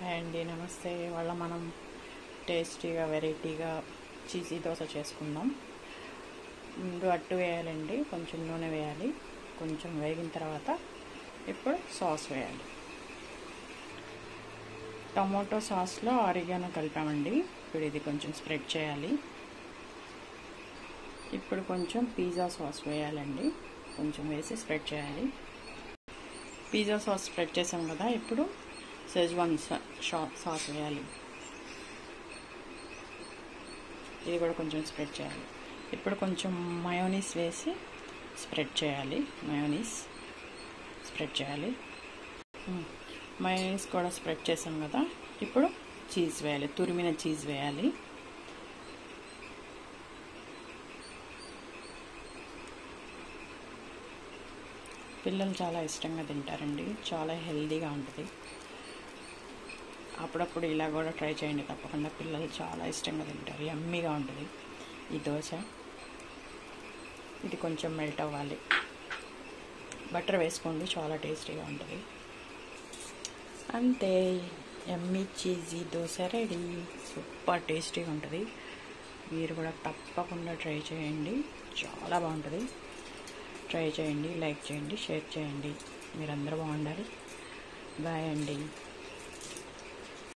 hi అండి నమస్తే వాళ్ళ మనం టేస్టీగా వెరైటీగా చీజీ దోశ చేసుకుందాం ముందు అట్టు వేయాలండి కొంచెం నూనె వేయాలి కొంచెం వేగిన తర్వాత ఇప్పుడు సాస్ వేయాలి టమాటో సాస్లో ఆరిగానో కలిపామండి ఇప్పుడు ఇది కొంచెం స్ప్రెడ్ చేయాలి ఇప్పుడు కొంచెం పిజ్జా సాస్ వేయాలండి కొంచెం వేసి స్ప్రెడ్ చేయాలి పిజ్జా సాస్ స్ప్రెడ్ చేసాం కదా ఇప్పుడు సెజ్వాన్ సాస్ వేయాలి ఇది కూడా కొంచెం స్ప్రెడ్ చేయాలి ఇప్పుడు కొంచెం మయోనీస్ వేసి స్ప్రెడ్ చేయాలి మయోనీస్ స్ప్రెడ్ చేయాలి మయోనీస్ కూడా స్ప్రెడ్ చేసాం కదా ఇప్పుడు చీజ్ వేయాలి తురిమిన చీజ్ వేయాలి పిల్లలు చాలా ఇష్టంగా తింటారండి చాలా హెల్తీగా ఉంటుంది అప్పుడప్పుడు ఇలా కూడా ట్రై చేయండి తప్పకుండా పిల్లలు చాలా ఇష్టంగా తింటారు ఎమ్మీగా ఉంటుంది ఈ దోశ ఇది కొంచెం మెల్ట్ అవ్వాలి బటర్ వేసుకోండి చాలా టేస్టీగా ఉంటుంది అంతే yummy cheesy dosa ready super టేస్టీగా ఉంటుంది మీరు కూడా తప్పకుండా ట్రై చేయండి చాలా బాగుంటుంది ట్రై చేయండి లైక్ చేయండి షేర్ చేయండి మీరందరూ బాగుండాలి బాయ్ అండి